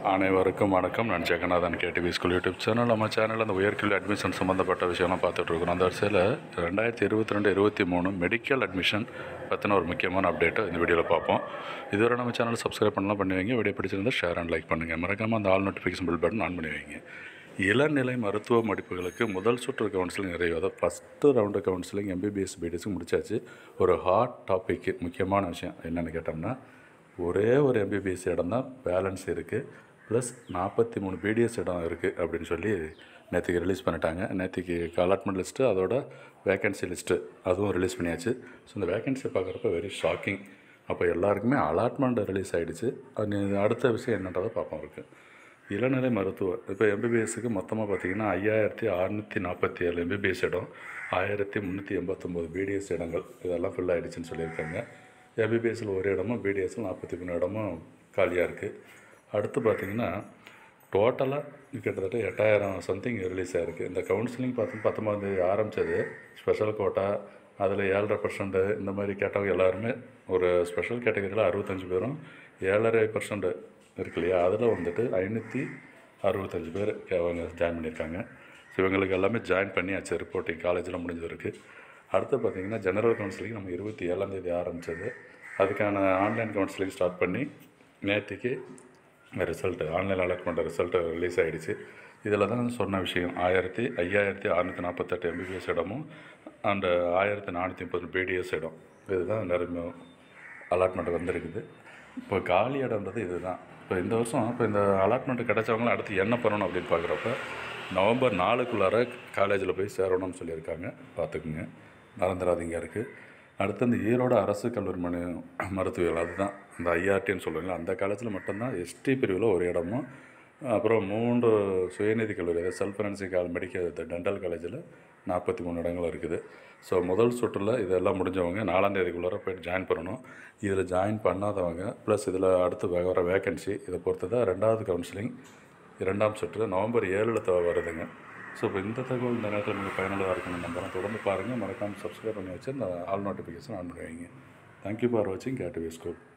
அனைவருக்கும் வணக்கம் நான் Jagannathan KTV school YouTube channel நம்ம சேனலில் அந்த உயர்கல்வி அட்மிஷன் சம்மந்தப்பட்ட விஷயம்லாம் பார்த்துட்ருக்கோம் அந்த வரிசையில் ரெண்டாயிரத்தி இருபத்தி ரெண்டு இருபத்தி மூணு மெடிக்கல் அட்மிஷன் பற்றின ஒரு முக்கியமான அப்டேட்டை இந்த வீடியோவில் பார்ப்போம் இதுவரை நம்ம சேனல் சப்ஸ்கிரைப் பண்ணலாம் பண்ணி வைங்க வீடியோ பிடிச்சிருந்தா ஷேர் அண்ட் லைக் பண்ணுங்கள் மறக்காமல் அந்த all notification bell button on பண்ணி வைங்க இளநிலை மருத்துவ படிப்புகளுக்கு முதல் சுற்று கவுன்சிலிங் நிறைவு அதாவது ஃபஸ்ட்டு ரவுண்டு கவுன்சிலிங் எம்பிபிஎஸ் பிடிஎஸ்க்கு முடிச்சாச்சு ஒரு ஹாட் டாபிக் முக்கியமான விஷயம் என்னென்னு கேட்டோம்னா ஒரே ஒரு எம்பிபிஎஸ் இடம் தான் பேலன்ஸ் இருக்குது ப்ளஸ் நாற்பத்தி மூணு பிடிஎஸ் இடம் இருக்குது அப்படின்னு சொல்லி நேற்றுக்கு ரிலீஸ் பண்ணிட்டாங்க நேற்றுக்கு அலாட்மெண்ட் லிஸ்ட்டு அதோட வேகன்சி லிஸ்ட்டு அதுவும் ரிலீஸ் பண்ணியாச்சு ஸோ இந்த வேகன்சி பார்க்குறப்ப வெரி ஷாக்கிங் அப்போ எல்லாருக்குமே அலாட்மெண்ட் ரிலீஸ் ஆகிடுச்சு அது அடுத்த விஷயம் என்னன்றதை பார்ப்போம் இருக்குது இளநிலை மருத்துவர் இப்போ எம்பிபிஎஸ்க்கு மொத்தமாக பார்த்தீங்கன்னா ஐயாயிரத்தி அறநூற்றி நாற்பத்தி ஏழு எம்பிபிஎஸ் இடம் ஆயிரத்தி முந்நூற்றி எண்பத்தொம்போது பிடிஎஸ் இடங்கள் இதெல்லாம் ஃபில் ஆகிடுச்சின்னு சொல்லியிருக்காங்க எம்பிபிஎஸ்சில் ஒரு இடமும் பிடிஎஸ்சில் நாற்பத்தி மூணு இடமும் காலியாக இருக்குது அடுத்து பார்த்தீங்கன்னா டோட்டலாக கிட்டத்தட்ட எட்டாயிரம் சம்திங் ரிலீஸ் ஆகிருக்கு இந்த கவுன்சிலிங் பார்த்து பத்தொம்பதாந்தேதி ஆரம்பித்தது ஸ்பெஷல் கோட்டா அதில் ஏழரை பர்சன்ட் இந்த மாதிரி கேட்டவங்க எல்லாருமே ஒரு ஸ்பெஷல் கேட்டகரியில் அறுபத்தஞ்சு பேரும் ஏழரை பர்சன்ட் இருக்கு இல்லையா அதில் வந்துட்டு ஐநூற்றி அறுபத்தஞ்சு பேர் அவங்க ஜாயின் பண்ணியிருக்காங்க ஸோ இவங்களுக்கு எல்லாமே ஜாயின் பண்ணியாச்சு ரிப்போர்ட்டிங் காலேஜில் முடிஞ்சிருக்கு அடுத்து பார்த்திங்கன்னா ஜெனரல் கவுன்சிலிங் நம்ம இருபத்தி ஏழாந்தேதி ஆரம்பித்தது அதுக்கான ஆன்லைன் கவுன்சிலிங் ஸ்டார்ட் பண்ணி நேற்றுக்கு result online allotment result release ஆகிடுச்சு இதில் தான் சொன்ன விஷயம் ஆயிரத்தி ஐயாயிரத்தி அறநூற்றி நாற்பத்தெட்டு எம்பிபிஎஸ் இடமும் அண்டு ஆயிரத்தி நானூற்றி முப்பது பிடிஎஸ் இடம் இதுதான் நிறைய அலாட்மெண்ட் வந்திருக்குது இப்போ காலி இடம்ன்றது இதுதான் இப்போ இந்த வருஷம் இப்போ இந்த அலாட்மெண்ட் கிடச்சவங்களும் அடுத்து என்ன பண்ணணும் அப்படின்னு பார்க்குறப்ப நவம்பர் நாலுக்குள்ளார காலேஜில் போய் சேரணும்னு சொல்லியிருக்காங்க பார்த்துக்குங்க மறந்துடாதீங்க இருக்குது அடுத்து இந்த ஈரோடு அரசு கல்லூரி மனு மருத்துவியல் அதுதான் இந்த ஐஆர்டின்னு சொல்லுவாங்களா அந்த காலேஜில் மட்டும்தான் எஸ்டி பிரிவில் ஒரு இடமும் அப்புறம் மூன்று சுயநிதி கல்லூரி அதாவது செல்ஃப் ஃபைனான்சிங் கால் மெடிக்கல் டென்டல் காலேஜில் நாற்பத்தி மூணு இடங்கள் இருக்குது ஸோ முதல் சுற்றில் இதெல்லாம் முடிஞ்சவங்க நாலாம் தேதிக்குள்ளார போய்ட்டு ஜாயின் பண்ணணும் இதில் ஜாயின் பண்ணாதவங்க ப்ளஸ் இதில் அடுத்து வ- வர வேகன்சி இதை பொறுத்து தான் ரெண்டாவது கவுன்சிலிங் இரண்டாம் சுற்று நவம்பர் ஏழில் த வருதுங்க ஸோ இப்போ இந்த தகவல் இந்த நேரத்தில் மிக பயனுள்ளதாக இருக்குன்னு நம்புறேன் தொடர்ந்து பாருங்கள் மறக்காமல் சப்ஸ்கிரைப் பண்ணி வச்சு இந்த ஆல் நோட்டிஃபிகேஷன் ஆன் பண்ணி வைங்க தேங்க்யூ ஃபார் வாட்சிங் கேட்டு ஸ்கூல்